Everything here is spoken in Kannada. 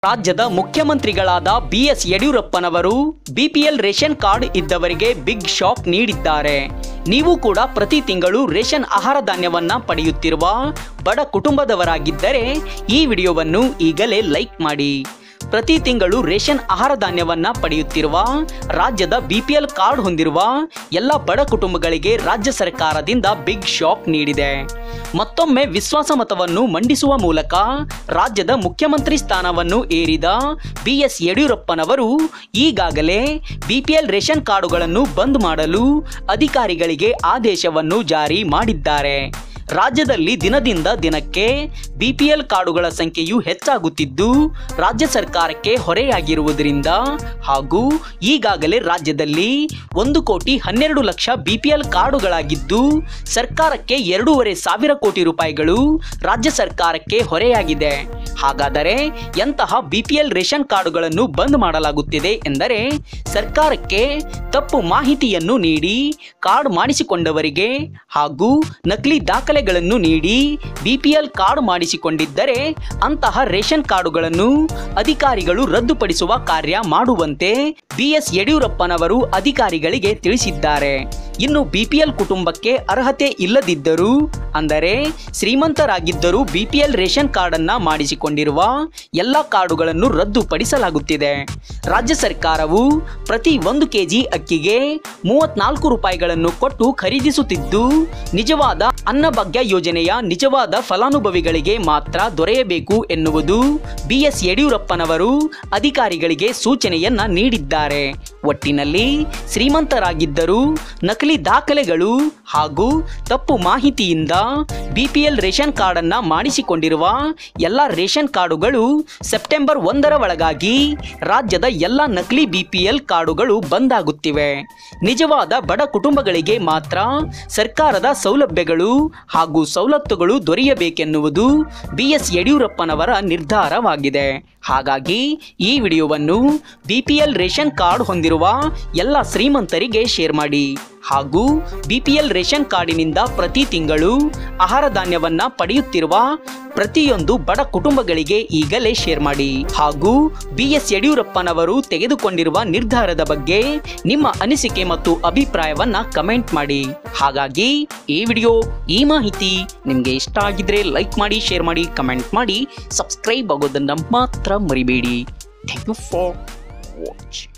ರಾಜ್ಯದ ಮುಖ್ಯಮಂತ್ರಿಗಳಾದ ಬಿಎಸ್ ಯಡಿಯೂರಪ್ಪನವರು ಬಿಪಿಎಲ್ ರೇಷನ್ ಕಾರ್ಡ್ ಇದ್ದವರಿಗೆ ಬಿಗ್ ಶಾಕ್ ನೀಡಿದ್ದಾರೆ ನೀವು ಕೂಡ ಪ್ರತಿ ತಿಂಗಳು ರೇಷನ್ ಆಹಾರ ಧಾನ್ಯವನ್ನ ಪಡೆಯುತ್ತಿರುವ ಬಡ ಕುಟುಂಬದವರಾಗಿದ್ದರೆ ಈ ವಿಡಿಯೋವನ್ನು ಈಗಲೇ ಲೈಕ್ ಮಾಡಿ ಪ್ರತಿ ತಿಂಗಳು ರೇಷನ್ ಆಹಾರ ಧಾನ್ಯವನ್ನ ಪಡೆಯುತ್ತಿರುವ ರಾಜ್ಯದ ಬಿಪಿಎಲ್ ಕಾರ್ಡ್ ಹೊಂದಿರುವ ಎಲ್ಲ ಬಡ ಕುಟುಂಬಗಳಿಗೆ ರಾಜ್ಯ ಸರ್ಕಾರದಿಂದ ಬಿಗ್ ಶಾಕ್ ನೀಡಿದೆ ಮತ್ತೊಮ್ಮೆ ವಿಶ್ವಾಸ ಮತವನ್ನು ಮಂಡಿಸುವ ಮೂಲಕ ರಾಜ್ಯದ ಮುಖ್ಯಮಂತ್ರಿ ಸ್ಥಾನವನ್ನು ಏರಿದ ಬಿಎಸ್ ಯಡಿಯೂರಪ್ಪನವರು ಈಗಾಗಲೇ ಬಿಪಿಎಲ್ ರೇಷನ್ ಕಾರ್ಡುಗಳನ್ನು ಬಂದ್ ಮಾಡಲು ಅಧಿಕಾರಿಗಳಿಗೆ ಆದೇಶವನ್ನು ಜಾರಿ ಮಾಡಿದ್ದಾರೆ ರಾಜ್ಯದಲ್ಲಿ ದಿನದಿಂದ ದಿನಕ್ಕೆ ಬಿಪಿಎಲ್ ಕಾರ್ಡುಗಳ ಸಂಖ್ಯೆಯು ಹೆಚ್ಚಾಗುತ್ತಿದ್ದು ರಾಜ್ಯ ಸರ್ಕಾರಕ್ಕೆ ಹೊರೆಯಾಗಿರುವುದರಿಂದ ಹಾಗೂ ಈಗಾಗಲೇ ರಾಜ್ಯದಲ್ಲಿ ಒಂದು ಕೋಟಿ ಹನ್ನೆರಡು ಲಕ್ಷ ಬಿಪಿಎಲ್ ಕಾರ್ಡುಗಳಾಗಿದ್ದು ಸರ್ಕಾರಕ್ಕೆ ಎರಡೂವರೆ ಸಾವಿರ ಕೋಟಿ ರೂಪಾಯಿಗಳು ರಾಜ್ಯ ಸರ್ಕಾರಕ್ಕೆ ಹೊರೆಯಾಗಿದೆ ಹಾಗಾದರೆ ಎಂತಹ ಬಿಪಿಎಲ್ ರೇಷನ್ ಕಾರ್ಡುಗಳನ್ನು ಬಂದ್ ಮಾಡಲಾಗುತ್ತಿದೆ ಎಂದರೆ ಸರ್ಕಾರಕ್ಕೆ ತಪ್ಪು ಮಾಹಿತಿಯನ್ನು ನೀಡಿ ಕಾರ್ಡ್ ಮಾಡಿಸಿಕೊಂಡವರಿಗೆ ಹಾಗೂ ನಕಲಿ ದಾಖಲೆಗಳನ್ನು ನೀಡಿ ಬಿಪಿಎಲ್ ಕಾರ್ಡ್ ಮಾಡಿಸಿಕೊಂಡಿದ್ದರೆ ಅಂತಹ ರೇಷನ್ ಕಾರ್ಡುಗಳನ್ನು ಅಧಿಕಾರಿಗಳು ರದ್ದುಪಡಿಸುವ ಕಾರ್ಯ ಮಾಡುವಂತೆ ಬಿಎಸ್ ಯಡಿಯೂರಪ್ಪನವರು ಅಧಿಕಾರಿಗಳಿಗೆ ತಿಳಿಸಿದ್ದಾರೆ ಇನ್ನು ಬಿಪಿಎಲ್ ಕುಟುಂಬಕ್ಕೆ ಅರ್ಹತೆ ಇಲ್ಲದಿದ್ದರೂ ಅಂದರೆ ಶ್ರೀಮಂತರಾಗಿದ್ದರೂ ಬಿಪಿಎಲ್ ರೇಷನ್ ಕಾರ್ಡ್ ಅನ್ನ ಮಾಡಿಸಿಕೊಂಡಿರುವ ಎಲ್ಲ ಕಾರ್ಡುಗಳನ್ನು ರದ್ದುಪಡಿಸಲಾಗುತ್ತಿದೆ ರಾಜ್ಯ ಸರ್ಕಾರವು ಪ್ರತಿ ಒಂದು ಕೆಜಿ ಅಕ್ಕಿಗೆ ಮೂವತ್ನಾಲ್ಕು ರೂಪಾಯಿಗಳನ್ನು ಕೊಟ್ಟು ಖರೀದಿಸುತ್ತಿದ್ದು ನಿಜವಾದ ಅನ್ನಭಾಗ್ಯ ಯೋಜನೆಯ ನಿಜವಾದ ಫಲಾನುಭವಿಗಳಿಗೆ ಮಾತ್ರ ದೊರೆಯಬೇಕು ಎನ್ನುವುದು ಬಿಎಸ್ ಯಡಿಯೂರಪ್ಪನವರು ಅಧಿಕಾರಿಗಳಿಗೆ ಸೂಚನೆಯನ್ನ ನೀಡಿದ್ದಾರೆ ಒಟ್ಟಿನಲ್ಲಿ ಶ್ರೀಮಂತರಾಗಿದ್ದರೂ ನಕಲಿ ದಾಖಲೆಗಳು ಹಾಗೂ ತಪ್ಪು ಮಾಹಿತಿಯಿಂದ ಬಿಪಿಎಲ್ ರೇಷನ್ ಕಾರ್ಡ್ ಅನ್ನ ಮಾಡಿಸಿಕೊಂಡಿರುವ ಎಲ್ಲ ರೇಷನ್ ಕಾರ್ಡುಗಳು ಸೆಪ್ಟೆಂಬರ್ ಒಂದರ ಒಳಗಾಗಿ ರಾಜ್ಯದ ಎಲ್ಲ ನಕಲಿ ಬಿಪಿಎಲ್ ಕಾರ್ಡುಗಳು ಬಂದಾಗುತ್ತಿವೆ ನಿಜವಾದ ಬಡ ಕುಟುಂಬಗಳಿಗೆ ಮಾತ್ರ ಸರ್ಕಾರದ ಸೌಲಭ್ಯಗಳು ಹಾಗೂ ಸವಲತ್ತುಗಳು ದೊರೆಯಬೇಕೆನ್ನುವುದು ಬಿಎಸ್ ಯಡಿಯೂರಪ್ಪನವರ ನಿರ್ಧಾರವಾಗಿದೆ ಹಾಗಾಗಿ ಈ ವಿಡಿಯೋವನ್ನು ಬಿಪಿಎಲ್ ರೇಷನ್ ಕಾರ್ಡ್ ಹೊಂದಿರುವ ಎಲ್ಲ ಶ್ರೀಮಂತರಿಗೆ ಶೇರ್ ಮಾಡಿ ಹಾಗೂ ಬಿಪಿಎಲ್ ರೇಷನ್ ಕಾರ್ಡಿನಿಂದ ಪ್ರತಿ ತಿಂಗಳು ಆಹಾರ ಧಾನ್ಯವನ್ನ ಪಡೆಯುತ್ತಿರುವ ಪ್ರತಿಯೊಂದು ಬಡ ಕುಟುಂಬಗಳಿಗೆ ಈಗಲೇ ಶೇರ್ ಮಾಡಿ ಹಾಗೂ ಬಿಎಸ್ ಯಡಿಯೂರಪ್ಪನವರು ತೆಗೆದುಕೊಂಡಿರುವ ನಿರ್ಧಾರದ ಬಗ್ಗೆ ನಿಮ್ಮ ಅನಿಸಿಕೆ ಮತ್ತು ಅಭಿಪ್ರಾಯವನ್ನ ಕಮೆಂಟ್ ಮಾಡಿ ಹಾಗಾಗಿ ಈ ವಿಡಿಯೋ ಈ ಮಾಹಿತಿ ನಿಮಗೆ ಇಷ್ಟ ಆಗಿದ್ರೆ ಲೈಕ್ ಮಾಡಿ ಶೇರ್ ಮಾಡಿ ಕಮೆಂಟ್ ಮಾಡಿ ಸಬ್ಸ್ಕ್ರೈಬ್ ಆಗೋದನ್ನ ಮಾತ್ರ ಮರಿಬೇಡಿ ಥ್ಯಾಂಕ್ ಯು ಫಾರ್ ವಾಚಿಂಗ್